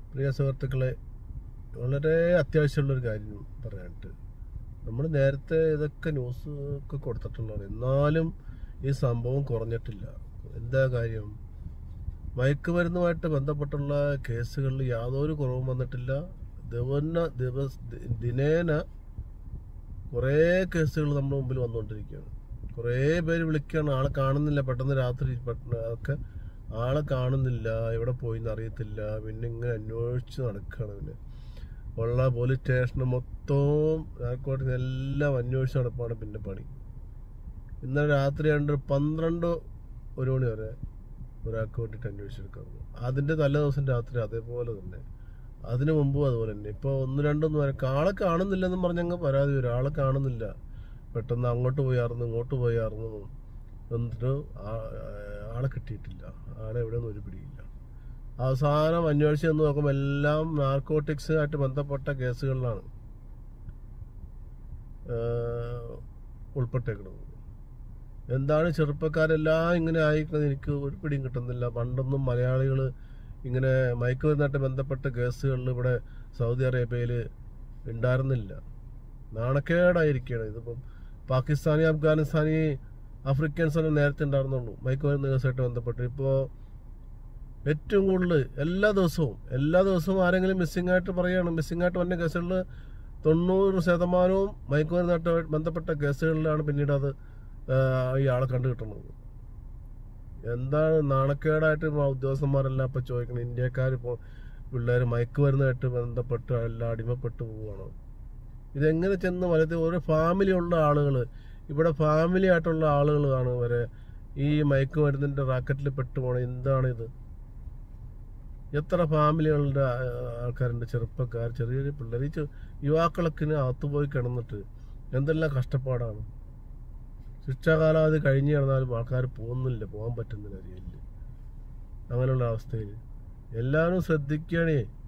പ്രിയ സുഹൃത്തുക്കളെ വളരെ അത്യാവശ്യമുള്ളൊരു കാര്യം പറയാനായിട്ട് നമ്മൾ നേരത്തെ ഇതൊക്കെ ന്യൂസ് ഒക്കെ കൊടുത്തിട്ടുള്ളതാണ് എന്നാലും ഈ സംഭവം കുറഞ്ഞിട്ടില്ല എന്താ കാര്യം മയക്കുമരുന്നുമായിട്ട് ബന്ധപ്പെട്ടുള്ള കേസുകളിൽ യാതൊരു കുറവും വന്നിട്ടില്ല ദിവന ദിവസ ദിനേന കുറേ കേസുകൾ നമ്മുടെ മുമ്പിൽ വന്നുകൊണ്ടിരിക്കുകയാണ് കുറേ പേര് വിളിക്കുകയാണ് ആളെ കാണുന്നില്ല പെട്ടെന്ന് രാത്രി പെട്ടെന്ന് ഒക്കെ ആളെ കാണുന്നില്ല എവിടെ പോയിന്ന് അറിയത്തില്ല പിന്നെ ഇങ്ങനെ അന്വേഷിച്ച് നടക്കുകയാണ് പിന്നെ ഉള്ള പോലീസ് സ്റ്റേഷൻ മൊത്തവും നാർക്കോട്ടിന് എല്ലാം അന്വേഷിച്ച് നടപ്പാണ് പിന്നെ പണി ഇന്നലെ രാത്രി രണ്ട് പന്ത്രണ്ട് ഒരു മണി വരെ ഒരാൾക്ക് വേണ്ടിയിട്ട് അന്വേഷിച്ചെടുക്കാറുണ്ട് അതിൻ്റെ തലേ ദിവസം രാത്രി അതേപോലെ തന്നെ അതിനു മുമ്പും അതുപോലെ തന്നെ ഇപ്പോൾ ഒന്ന് രണ്ടൊന്നും വരെ ആളെ കാണുന്നില്ലെന്നും പറഞ്ഞങ്ങ് പരാതി വരും ആളെ കാണുന്നില്ല പെട്ടെന്ന് അങ്ങോട്ട് പോയാർന്നു ഇങ്ങോട്ട് പോയാർന്നു എന്നിട്ട് ആ- ആളെ കിട്ടിയിട്ടില്ല ആളെ എവിടെയൊന്നും ഒരു പിടിയില്ല അവസാനം അന്വേഷിച്ച് ചെന്ന് നോക്കുമ്പോൾ എല്ലാം നാർക്കോട്ടിക്സുമായിട്ട് ബന്ധപ്പെട്ട കേസുകളിലാണ് ഏഹ്, ഉൾപ്പെട്ടേക്കുന്നത് എന്താണ് ചെറുപ്പക്കാരെല്ലാം ഇങ്ങനെ ആയിക്കുന്നത് എനിക്ക് ഒരു പിടിയും കിട്ടുന്നില്ല പണ്ടൊന്നും മലയാളികൾ ഇങ്ങനെ മയക്കുമരുന്നായിട്ട് ബന്ധപ്പെട്ട കേസുകളിൽ ഇവിടെ സൗദി അറേബ്യയിൽ ഉണ്ടായിരുന്നില്ല നാണക്കേടായിരിക്കുകയാണ് ഇതിപ്പം പാകിസ്ഥാനി അഫ്ഗാനിസ്ഥാനി ആഫ്രിക്കൻസ് എല്ലാം നേരത്തെ ഉണ്ടായിരുന്നുള്ളൂ മയക്കുമരുന്ന് കേസുമായിട്ട് ബന്ധപ്പെട്ട് ഇപ്പോൾ ഏറ്റവും കൂടുതൽ എല്ലാ ദിവസവും എല്ലാ ദിവസവും ആരെങ്കിലും മിസ്സിംഗ് ആയിട്ട് പറയുകയാണ് മിസ്സിംഗ് ആയിട്ട് വന്ന കേസുകളിൽ തൊണ്ണൂറ് ശതമാനവും മയക്കുമരുന്നായിട്ട് ബന്ധപ്പെട്ട കേസുകളിലാണ് പിന്നീട് അത് ആ, ഈ ആളെ കണ്ടു കിട്ടുന്നത് എന്താണ് നാണക്കേടായിട്ട് ഇപ്പൊ ഉദ്യോഗസ്ഥന്മാരെല്ലാം ഇപ്പൊ ചോദിക്കണം ഇന്ത്യക്കാർ ഇപ്പോൾ പിള്ളേർ മയക്കുമരുന്നായിട്ട് ബന്ധപ്പെട്ട് എല്ലാം അടിമപ്പെട്ട് പോവുകയാണ് ഇതെങ്ങനെ ചെന്ന് വലത് ഒരു ഫാമിലി ഉള്ള ആളുകൾ ഇവിടെ ഫാമിലി ആയിട്ടുള്ള ആളുകളാണ് വരെ ഈ മയക്കുമരുന്നിന്റെ റാക്കറ്റിൽ പെട്ടുപോകണം എന്താണിത് എത്ര ഫാമിലികളുടെ ആ, ആൾക്കാരുണ്ട് ചെറുപ്പക്കാർ ചെറിയ ചെറിയ പിള്ളേർ ഈ ചെ- യുവാക്കളൊക്കെ അകത്ത് പോയി കിടന്നിട്ട് എന്തെല്ലാം കഷ്ടപ്പാടാണ് ശിക്ഷാകാലാവധി കഴിഞ്ഞ് കിടന്നാലും ആൾക്കാർ പോകുന്നില്ല പോകാൻ പറ്റുന്നില്ല അറിയില്ല അങ്ങനെയുള്ള അവസ്ഥയിൽ എല്ലാവരും ശ്രദ്ധിക്കണേ